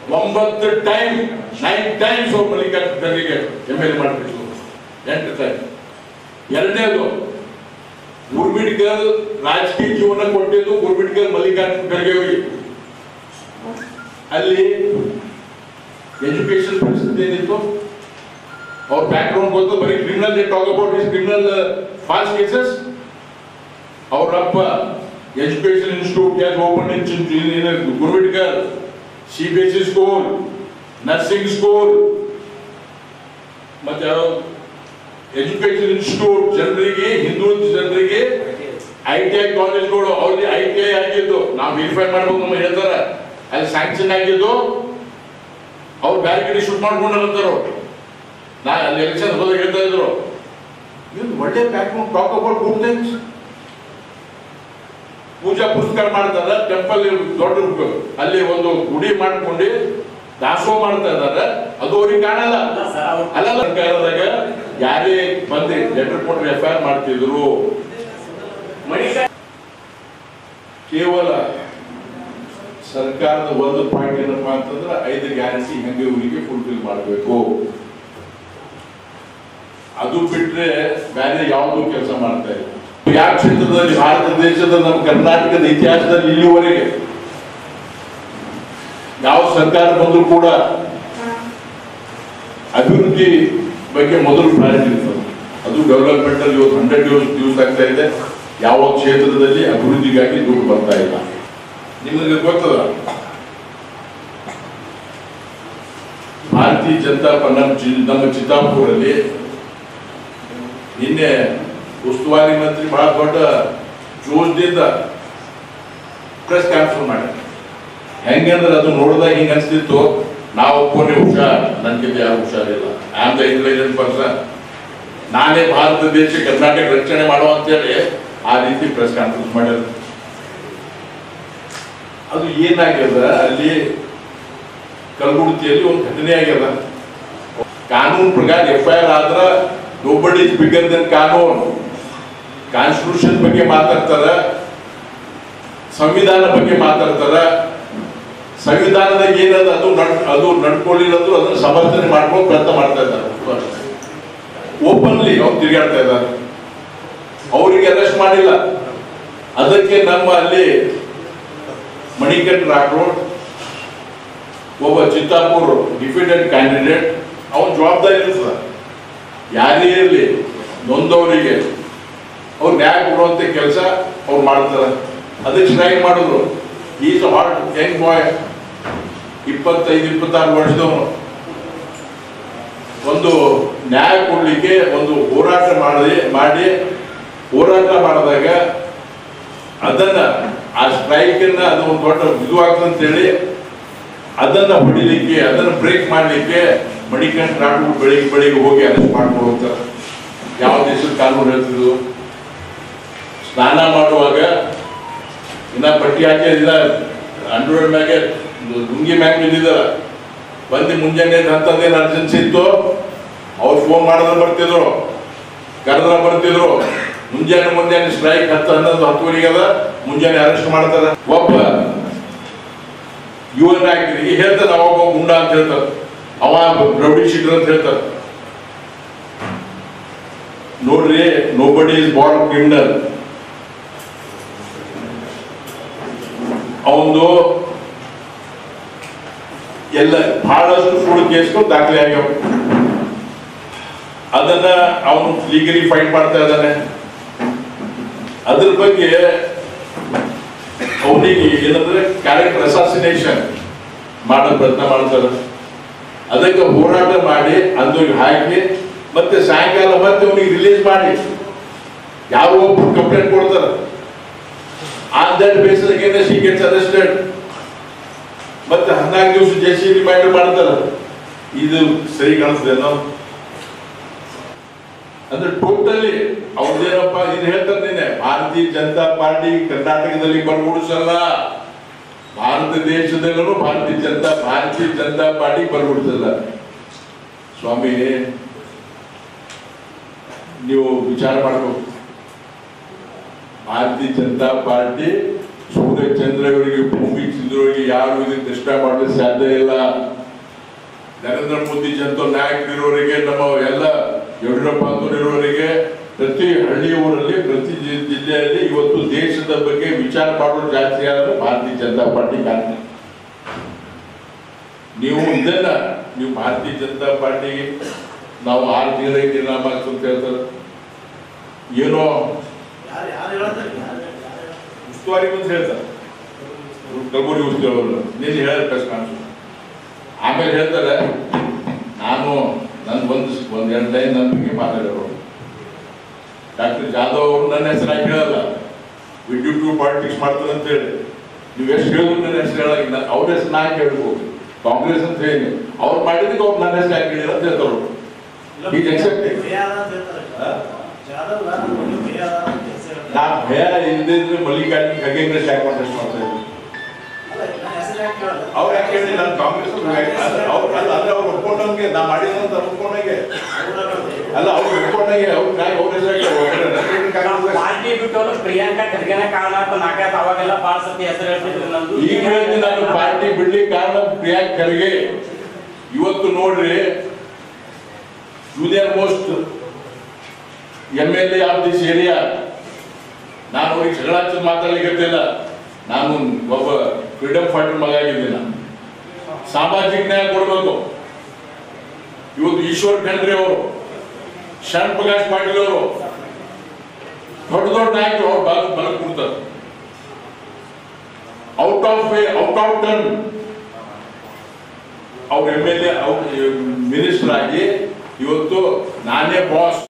ಒಂಬತ್ತು time nine times ಅವ್ರು ಮಲ್ಲಿಕಾರ್ಜುನ ಖರ್ಗೆಗೆ ಎಮ್ ಎಲ್ ಎ ಮಾಡಿಬಿಟ್ರು ಎಂಟು ಟೈಮ್ ಎರಡನೇದು ಗುರ್ಬಿಡ್ಕರ್ ರಾಜಕೀಯ ಜೀವನ ಕೊಟ್ಟಿದ್ದು ಗುರ್ಬಿಡ್ಕರ್ ಮಲ್ಲಿಕಾರ್ಜುನ ಖರ್ಗೆ ಅವರಿಗೆ ಅಲ್ಲಿ ಎಜುಕೇಶನ್ ಪರಿಸ್ಥಿತಿ ಏನಿತ್ತು ಅವ್ರ ಬ್ಯಾಕ್ ಗ್ರೌಂಡ್ ಗೊತ್ತು ಬರೀ criminal talk about is criminal fast cases ಅವರಪ್ಪ education institute has open in Gurmitkal C B S C school nursing school ಮತ್ತೆ ಯಾವ ಎಜುಕೇಶನ್ ಇನ್ಸ್ಟಿಟ್ಯೂಟ್ ಜನರಿಗೆ ಹಿಂದುಳಿದ ಜನರಿಗೆ ಐ ಟಿ ಐ ಕಾಲೇಜ್ಗಳು ಅವ್ರಿಗೆ ಐ ಟಿ ಐ ಆಗಿದ್ದು ನಾವು ವೆರಿಫೈ ಮಾಡ್ಬೇಕು ನಮ್ಮ ಹೇಳ್ತಾರ ಅಲ್ಲಿ ಸ್ಯಾಂಕ್ಷನ್ ಆಗಿದ್ದು ಅವ್ರು ಬೇರೆ ಕಡೆ ಶೂಟ್ ಮಾಡ್ಕೊಂಡಂತಾರು ನಾ ಅಲ್ಲಿ ಎಲೆಕ್ಷನ್ ಹೋದಾಗ ಹೇಳ್ತಾ ಇದ್ರು ಇದು ಒಳ್ಳೆ back talk about good things ಪೂಜಾ ಪುರಸ್ಕಾರ ಮಾಡ್ತಾರ ಟೆಂಪಲ್ ದೊಡ್ಡ ಅಲ್ಲಿ ಒಂದು ಗುಡಿ ಮಾಡ್ಕೊಂಡು ದಾಸೋಹ ಮಾಡ್ತಾ ಇದಾರೆ ಅದು ಅವ್ರಿಗೆ ಕಾಣಲ್ಲ ಅಲ್ಲ ಸರ್ಕಾರದಾಗ ಯಾರೇ ಬಂದು ಲೆಟರ್ ಕೊಟ್ಟರೆ ಎಫ್ ಐ ಆರ್ ಮಾಡ್ತಿದ್ರು ಕೇವಲ ಸರ್ಕಾರದ ಒಂದು ಪಾಯಿಂಟ್ ಏನಪ್ಪಾ ಅಂತಂದ್ರೆ ಐದು ಗ್ಯಾರಂಟಿ ಹೆಂಗೆ ಇವರಿಗೆ ಫುಲ್ಫಿಲ್ ಮಾಡಬೇಕು ಅದು ಬಿಟ್ರೆ ಬೇರೆ ಯಾವುದು ಕೆಲಸ ಮಾಡ್ತಾ ಇಲ್ಲ ಯಾವ ಕ್ಷೇತ್ರದಲ್ಲಿ ಭಾರತ ದೇಶದ ನಮ್ಮ ಕರ್ನಾಟಕದ ಇತಿಹಾಸದಲ್ಲಿ ಇಲ್ಲಿವರೆಗೆ ಯಾವ ಸರ್ಕಾರ ಬಂದರೂ ಕೂಡ ಅಭಿವೃದ್ಧಿ ಬಗ್ಗೆ ಮೊದಲು ಪ್ರಾರಂಭ ಇರ್ತದೆ ಅದು ಡೆವಲಪ್ಮೆಂಟ್ ಅಲ್ಲಿ ಇವತ್ತು ಹಂಡ್ರೆಡ್ ಯೂಸ್ ಯೂಸ್ ಆಗ್ತಾ ಇದೆ ಯಾವ ಕ್ಷೇತ್ರದಲ್ಲಿ ಅಭಿವೃದ್ಧಿಗಾಗಿ ದುಡ್ಡು ಬರ್ತಾ ಇಲ್ಲ ನಿಮಗೆ ಗೊತ್ತದ ಭಾರತೀಯ ಜನತಾ ಪ- ನಮ್ಮ ಜಿ- ನಮ್ಮ ಚಿತ್ತಾಪುರಲ್ಲಿ ನಿನ್ನೆ ಉಸ್ತುವಾರಿ ಮಂತ್ರಿ ಬಹಳ ದೊಡ್ಡ ಜೋಶದಿಂದ ಪ್ರೆಸ್ ಕಾನ್ಫರೆನ್ಸ್ ಮಾಡಿ ಹೆಂಗಂದ್ರೆ ಅದು ನೋಡಿದಾಗ ಹಿಂಗ ಅನ್ಸ್ತಿತ್ತು ನಾವು ಒಪ್ಪೋನೆ ಹುಷಾರ್ ನನ್ಗಿಂತ ಯಾರು ಹುಷಾರಿಲ್ಲ I am the intelligent person ನಾನೇ ಭಾರತ ದೇಶ ಕರ್ನಾಟಕ ರಕ್ಷಣೆ ಮಾಡುವ ಅಂತೇಳಿ ಆ ರೀತಿ ಪ್ರೆಸ್ ಕಾನ್ಫರೆನ್ಸ್ ಮಾಡ್ಯಾರ ಅದು ಏನಾಗ್ಯದ ಅಲ್ಲಿ ಕಲಬುರ್ಗಿಯಲ್ಲಿ ಒಂದು ಘಟನೆ ಆಗ್ಯದ ಕಾನೂನು ಪ್ರಕಾರ ಎಫ್ ಐ ಆರ್ ಆದ್ರ ನೋಬಡಿ ಇಸ್ ಬಿಗರ್ ದನ್ ಕಾನೂನು ಕಾನ್ಸ್ಟಿಟ್ಯೂಷನ್ ಬಗ್ಗೆ ಮಾತಾಡ್ತಾರ ಸಂವಿಧಾನ ಬಗ್ಗೆ ಮಾತಾಡ್ತಾರ ಸಂವಿಧಾನದಾಗ ಏನದ ಅದು ನಡ್ ಅದು ನಡ್ಕೊಳ್ಳಿಲ್ಲ ಅಂದ್ರೂ ಅದನ್ನ ಸಮರ್ಥನೆ ಮಾಡ್ಕೊಂಡು ಪ್ರಯತ್ನ ಮಾಡ್ತಾ ಇದ್ದಾರೆ ಓಪನ್ಲಿ ಅವ್ರು ತಿರುಗಾಡ್ತಾ ಇದ್ದಾರೆ ಅವರಿಗೆ ಅರೆಸ್ಟ್ ಮಾಡಿಲ್ಲ ಅದಕ್ಕೆ ನಮ್ಮ ಅಲ್ಲಿ ಮಣಿಕಂಠ ರಾಠೋಡ್ ಒಬ್ಬ ಚಿತ್ತಾಪುರ್ ಡಿಫಿಡೆಂಟ್ ಕ್ಯಾಂಡಿಡೇಟ್ ಅವನ ಜವಾಬ್ದಾರಿ ಇರ್ತದೆ ಯಾರೇ ಇರಲಿ ನೊಂದವರಿಗೆ ಅವ್ರು ನ್ಯಾಯ ಕೊಡುವಂತ ಕೆಲಸ ಅವ್ರು ಮಾಡ್ತಾರೆ ಅದಕ್ಕೆ ಸ್ಟ್ರೈಕ್ ಮಾಡಿದ್ರು ಈಸ್ ಹಾಟ್ ಯಂಗ್ ಬಾಯ್ ಇಪ್ಪತ್ತೈದು ಇಪ್ಪತ್ತಾರು ವರ್ಷದವನು ಒಂದು ನ್ಯಾಯ ಕೊಡ್ಲಿಕ್ಕೆ ಒಂದು ಹೋರಾಟ ಮಾಡಿ ಮಾಡಿ ಹೋರಾಟ ಮಾಡಿದಾಗ ಅದನ್ನ ಆ ಸ್ಟ್ರೈಕ್ ಅನ್ನ ಅದು ಒಂದು ದೊಡ್ಡ ಇದು ಆಗ್ತಂತೇಳಿ ಅದನ್ನ ಹೊಡಿಲಿಕ್ಕೆ ಅದನ್ನ ಬ್ರೇಕ್ ಮಾಡ್ಲಿಕ್ಕೆ ಮಣಿಕಂಠ ರಾಠೋಡ್ ಬೆಳಿಗ್ಗೆ ಬೆಳಿಗ್ಗೆ ಹೋಗಿ ಅರೆಸ್ಟ್ ಮಾಡ್ಕೊಂಡು ಹೋಗ್ತಾರೆ ಯಾವ ದೇಶದ ಕಾನೂನು ಹೇಳ್ತಿದ್ರು ಸ್ನಾನ ಮಾಡುವಾಗ ಇನ್ನ ಪಟ್ಟಿ ಹಾಕಿ ಇಲ್ಲ ಅಂಡರ್ವೇರ್ ಮ್ಯಾಗೆ ಲುಂಗಿ ಮ್ಯಾಗ್ ಬಿದ್ದಿದಾರ ಬಂದು ಮುಂಜಾನೆ ಅಂತದೇನು ಅರ್ಜೆನ್ಸಿ ಇತ್ತು ಅವ್ರು ಫೋನ್ ಮಾಡಿದ್ರೆ ಬರ್ತಿದ್ರು ಕರೆದ್ರೆ ಬರ್ತಿದ್ರು ಮುಂಜಾನೆ ಮುಂಜಾನೆ ಸ್ಟ್ರೈಕ್ ಹತ್ತು ಹನ್ನೊಂದು ಹತ್ತುವರೆಗೆ ಅದ ಮುಂಜಾನೆ ಅರೆಸ್ಟ್ ಮಾಡ್ತಾರ ಒಬ್ಬ ಯುವ ನಾಯಕರಿಗೆ ಹೇಳ್ತಾನೆ ಅವಾಗ ಒಬ್ಬ ಗುಂಡ ಅಂತ ಹೇಳ್ತಾರೆ ಅವ ರೌಡಿ ಶೀಟರ್ ಅಂತ ಹೇಳ್ತಾರೆ ನೋಡ್ರಿ ನೋಬಡಿ ಇಸ್ ಬಾರ್ನ್ ಕ್ರಿಮಿನಲ್ ಅವನು ಎಲ್ಲ ಬಹಳಷ್ಟು ಸುಳ್ಳು ಕೇಸ್ಗಳು ದಾಖಲೆ ಆಗ್ಯಾವ ಅದನ್ನ ಅವನು ಲೀಗಲಿ ಫೈಟ್ ಮಾಡ್ತಾ ಇದ್ದಾನೆ ಅದ್ರ ಬಗ್ಗೆ ಅವನಿಗೆ ಏನಂದ್ರೆ ಕ್ಯಾರೆಕ್ಟರ್ ಅಸಾಸಿನೇಷನ್ ಮಾಡೋ ಪ್ರಯತ್ನ ಮಾಡ್ತಾರೆ ಅದಕ್ಕೆ ಹೋರಾಟ ಮಾಡಿ ಅಂದು ಹಾಕಿ ಮತ್ತೆ ಸಾಯಂಕಾಲ ಮತ್ತೆ ಅವನಿಗೆ ರಿಲೀಸ್ ಮಾಡಿ ಯಾರೋ ಒಬ್ರು ಕಂಪ್ಲೇಂಟ್ ಕೊಡ್ತಾರೆ on that basis against he gets arrested ಮತ್ತೆ ಹದಿನಾಲ್ಕು ದಿವಸ ಜೆ ಸಿ ರಿಮೈಂಡ್ ಮಾಡ್ತಾರೆ ಇದು ಸರಿ ಕಾಣಿಸ್ತೇನೋ ಅಂದ್ರೆ ಟೋಟಲಿ ಅವ್ರದ್ದೇನಪ್ಪ ಇದು ಹೇಳ್ತಾರೆ ನೀನೆ ಭಾರತೀಯ ಜನತಾ ಪಾರ್ಟಿ ಕರ್ನಾಟಕದಲ್ಲಿ ಬರ್ಗುಡಿಸಲ್ಲ ಭಾರತ ದೇಶದಲ್ಲೂ ಭಾರತೀಯ ಜನತಾ ಭಾರತೀಯ ಜನತಾ ಪಾರ್ಟಿ ಬರ್ಗುಡಿಸಲ್ಲ ಸ್ವಾಮಿ ನೀವು ವಿಚಾರ ಮಾಡಬೇಕು ಭಾರತೀಯ ಜನತಾ ಪಾರ್ಟಿ ಸೂರ್ಯ ಚಂದ್ರ ಇವರಿಗೆ ಭೂಮಿ ಚಂದ್ರವರಿಗೆ ಯಾರು ಇದಕ್ಕೆ ಡಿಸ್ಟರ್ಬ್ ಮಾಡಲಿಕ್ಕೆ ಸಾಧ್ಯ ಇಲ್ಲ ನರೇಂದ್ರ ಮೋದಿ ಜನತ ನಾಯಕರಿರೋರಿಗೆ ನಮ್ಮ ಎಲ್ಲ ಯಡಿಯೂರಪ್ಪ ಅಂತವರಿರೋರಿಗೆ ಪ್ರತಿ ಹಳ್ಳಿ ಊರಲ್ಲಿ ಪ್ರತಿ ಜಿ- ಜಿಲ್ಲೆಯಲ್ಲಿ ಇವತ್ತು ದೇಶದ ಬಗ್ಗೆ ವಿಚಾರ ಮಾಡೋರು ಜಾಸ್ತಿ ಆದ್ರೆ ಭಾರತೀಯ ಜನತಾ ಪಾರ್ಟಿ ಕಾರಣ ನೀವು ಇದನ್ನ ನೀವು ಭಾರತೀಯ ಜನತಾ ಪಾರ್ಟಿ ನಾವು ಆರು ತಿಂಗಳಿಗೆ ಇನಾಮ ಅಂತ ಹೇಳ್ತಾರೆ ಏನೋ ಯಾರು ಯಾರು ಹೇಳ್ತಾರೆ ಯಾರು ಯಾರು ಉಸ್ತುವಾರಿ ಅಂತ ಹೇಳ್ತಾರೆ ಇವ್ರು ಕಲಬುರಗಿ ಉಸ್ತುವಾರಿ ಅವರು ನಿನ್ನೆ ಹೇಳಿದ ಪ್ರೆಸ್ ಕಾನ್ಫರೆನ್ಸ್ ಆಮೇಲೆ ಹೇಳ್ತಾರೆ ನಾನು ನನ್ ಒಂದು ಒಂದ್ ಎರಡು ಲೈನ್ ನನ್ನ ಬಗ್ಗೆ ಮಾತಾಡೋರು ಡಾಕ್ಟರ್ ಜಾಧವ್ ಅವರು ನನ್ನ ಹೆಸರಾಗಿ ಹೇಳಲ್ಲ ವಿಡ್ಯೂ ಟು ಪಾಲಿಟಿಕ್ಸ್ ಮಾಡ್ತಾರೆ ಅಂತ ಹೇಳಿ ನೀವು ಎಷ್ಟು ಹೇಳಿದ್ರು ನನ್ನ ಹೆಸರು ಹೇಳಾಗಿಲ್ಲ ಅವ್ರ ಹೆಸರು ನಾ ಹೇಳ್ಬೋದು ಕಾಂಗ್ರೆಸ್ ಅಂತ ಹೇಳಿ ಅವ್ರು ಮಾಡಿದಕ್ಕೆ ಅವ್ರು ನನ್ನ ಹೆಸರು ಯಾಕೆ ಹೇಳಿಲ್ಲ ಅಂತ ಹೇಳ್ತಾರೆ ಅವ್ರು. ಇಲ್ಲ, ಈಗ accepted. ಭಯ ಅದ ಅಂತ ಹೇಳ್ತಾರೆ. ಹಾ? ಜಾಧವ್ ನನ್ನ ಬಗ್ಗೆ ಭಯ ಅದ ಅಂತ ಹೆಸರು ನಾ ಹೇಳ್ತಾರೆ. ಭಯ ಇಲ್ಲದಿದ್ರೆ ಮಲ್ಲಿಕಾರ್ಜುನ್ ಖಗೇಂದ್ರ ಯಾಕೆ ಕಾಂಟೆಸ್ಟ್ ಮಾಡ್ತಾ ಇದ್ರು ಅಲ್ಲ, ನನ್ನ ಹೆಸರು ಯಾಕೆ ಕೇಳಲ್ಲ? ಅವ್ರು ಯಾಕೆ ಹೇಳಿ ನಾನು ಕಾಂಗ್ರೆಸ್ ಅವ್ರು ಅಲ್ಲ ಅಂದ್ರೆ ಅವ್ರು ಒಪ್ಕೊಂಡಂಗೆ ನಾ ಮಾಡಿದಂತ ಒಪ್ಕೊಂಡಂಗೆ ಅವ್ರು ಹೇಳ್ತಾರೆ. ಅಲ್ಲ ಅವ್ರು ಒಪ್ಕೊಂಡಂಗೆ ಅವ್ರು ಕಾಯಿ ಅವ್ರ ಹೆಸರು ಪಾರ್ಟಿ ಬಿಟ್ಟವರು ಪ್ರಿಯಾಂಕಾ ಖರ್ಗೆನ ಕಾರಣ ಅಂತ ನಾಲ್ಕೈದು ಅವಾಗೆಲ್ಲ ಬಾಳ ಸತಿ ಹೆಸರು ಹೇಳ್ತಿದ್ರು ನಂದು ಈಗ ಹೇಳಿದ್ರೆ ನಾನು ಪಾರ್ಟಿ ಬಿಡ್ಲಿಕ್ಕೆ ಕಾರಣ ಪ್ರಿಯಾಂಕ್ ಖರ್ಗೆ ಇವತ್ತು ನೋಡ್ರಿ junior most M L A of this area ನಾನು ಅವ್ರಿಗೆ ಜಗಳ ಹಚ್ಚಿ ಮಾತಾಡ್ಲಿಕ್ಕಿಲ್ಲ ನಾನು ಒಬ್ಬ ಫ್ರೀಡಮ್ ಫೈಟರ್ ಮಗ ಆಗಿದ್ದೀನಿ ನಾನು. ಸಾಮಾಜಿಕ ನ್ಯಾಯ ಕೊಡ್ಬೇಕು ಇವತ್ತು ಈಶ್ವರ್ ಖಂಡ್ರೆ ಅವರು ಶರಣ್ ಪ್ರಕಾಶ್ ಪಾಟೀಲ್ ಅವರು ದೊಡ್ಡ ದೊಡ್ಡ ನಾಯಕರು ಅವ್ರು ಬಲ ಬಲ ಕೊಡ್ತಾರೆ out of way out of turn ಅವ್ರ ಎಮ್ ಎಲ್ ಎ ಮಿನಿಸ್ಟರ್ ಆಗಿ ಇವತ್ತು ನಾನೇ ಬಾಸ್